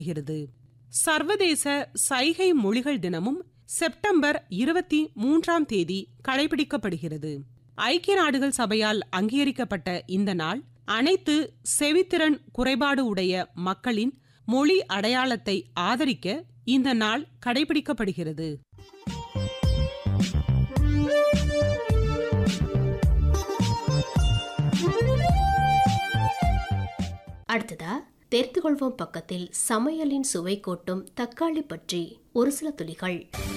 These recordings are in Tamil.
வருகிறது சர்வதேச சைகை மொழிகள் தினமும் செப்டம்பர் இருபத்தி மூன்றாம் தேதி கடைபிடிக்கப்படுகிறது ஐக்கிய நாடுகள் சபையால் அங்கீகரிக்கப்பட்ட இந்த நாள் அனைத்து செவித்திறன் குறைபாடு உடைய மக்களின் மொழி அடையாளத்தை ஆதரிக்க இந்த நாள் கடைபிடிக்கப்படுகிறது அடுத்ததா தெரிந்து கொள்வோம் பக்கத்தில் சமையலின் சுவை கூட்டும் தக்காளி பற்றி ஒரு சில துளிகள்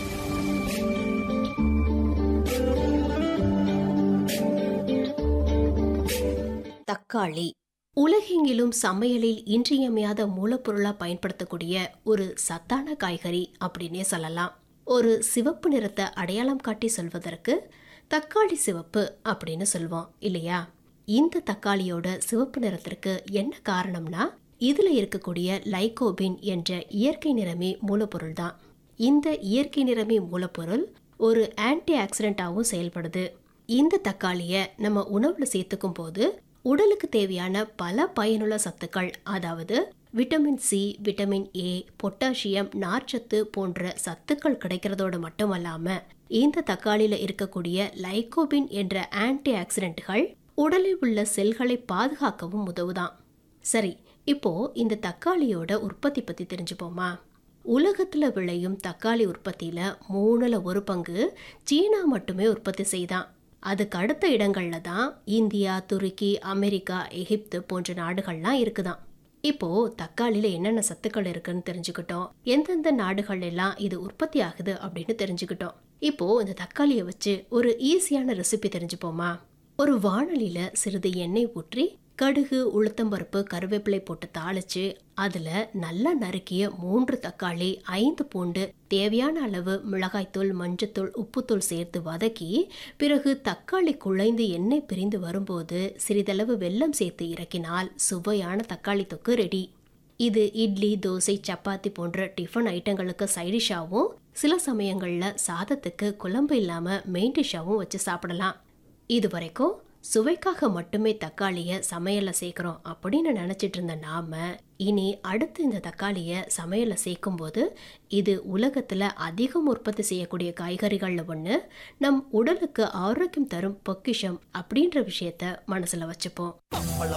தக்காளி உலகெங்கிலும் சமையலில் இன்றியமையாத மூலப்பொருளா பயன்படுத்தக்கூடிய ஒரு சத்தான காய்கறி அப்படின்னே சொல்லலாம் ஒரு சிவப்பு நிறத்தை அடையாளம் காட்டி சொல்வதற்கு தக்காளி சிவப்பு அப்படின்னு சொல்வோம் இல்லையா இந்த தக்காளியோட சிவப்பு நிறத்திற்கு என்ன காரணம்னா இதுல இருக்கக்கூடிய லைகோபின் என்ற இயற்கை நிறமி மூலப்பொருள் தான் இந்த இயற்கை நிறமி மூலப்பொருள் ஒரு ஆன்டி ஆக்சிடென்ட்டாகவும் செயல்படுது இந்த தக்காளியை நம்ம உணவுல சேர்த்துக்கும் போது உடலுக்கு தேவையான பல பயனுள்ள சத்துக்கள் அதாவது vitamin C vitamin A potassium நார்ச்சத்து போன்ற சத்துக்கள் கிடைக்கிறதோடு மட்டுமல்லாம இந்த தக்காளியில இருக்கக்கூடிய லைகோபின் என்ற ஆன்டி ஆக்சிடென்ட்கள் உடலில் உள்ள செல்களை பாதுகாக்கவும் உதவுதான் சரி இப்போ இந்த தக்காளியோட உற்பத்தி பத்தி தெரிஞ்சுப்போமா உலகத்துல விளையும் தக்காளி உற்பத்தியில மூணுல ஒரு பங்கு சீனா மட்டுமே உற்பத்தி செய்தான் அதுக்கு அடுத்த இடங்கள்ல தான் இந்தியா துருக்கி அமெரிக்கா எகிப்து போன்ற நாடுகள்லாம் இருக்குதாம் இப்போ தக்காளியில என்னென்ன சத்துக்கள் இருக்குன்னு தெரிஞ்சுக்கிட்டோம் எந்தெந்த நாடுகள் எல்லாம் இது உற்பத்தி ஆகுது அப்படின்னு தெரிஞ்சுக்கிட்டோம் இப்போ இந்த தக்காளியை வச்சு ஒரு ஈஸியான ரெசிபி தெரிஞ்சுப்போமா ஒரு வாணலியில சிறிது எண்ணெய் ஊற்றி கடுகு உளுத்தம்பருப்பு கருவேப்பிலை போட்டு தாளிச்சு அதுல நல்லா நறுக்கிய மூன்று தக்காளி ஐந்து பூண்டு தேவையான அளவு மிளகாய்த்தூள் மஞ்சத்தூள் உப்புத்தூள் சேர்த்து வதக்கி பிறகு தக்காளி குழைந்து எண்ணெய் பிரிந்து வரும்போது சிறிதளவு வெல்லம் சேர்த்து இறக்கினால் சுவையான தக்காளி தொக்கு ரெடி இது இட்லி தோசை சப்பாத்தி போன்ற டிஃபன் ஐட்டங்களுக்கு சைடிஷாவும் சில சமயங்கள்ல சாதத்துக்கு குழம்பு இல்லாம மெயின் டிஷ்ஷாவும் வச்சு சாப்பிடலாம் இது வரைக்கும் சுவைக்காக மட்டுமே தக்காளியை சமையல்ல சேர்க்குறோம் அப்படின்னு நினைச்சிட்டு இருந்த நாம இனி அடுத்து இந்த தக்காளியை சமையல்ல சேர்க்கும்போது இது உலகத்துல அதிகம் உற்பத்தி செய்யக்கூடிய காய்கறிகள்ல ஒண்ணு நம் உடலுக்கு ஆரோக்கியம் தரும் பொக்கிஷம் அப்படின்ற விஷயத்த மனசுல வச்சுப்போம்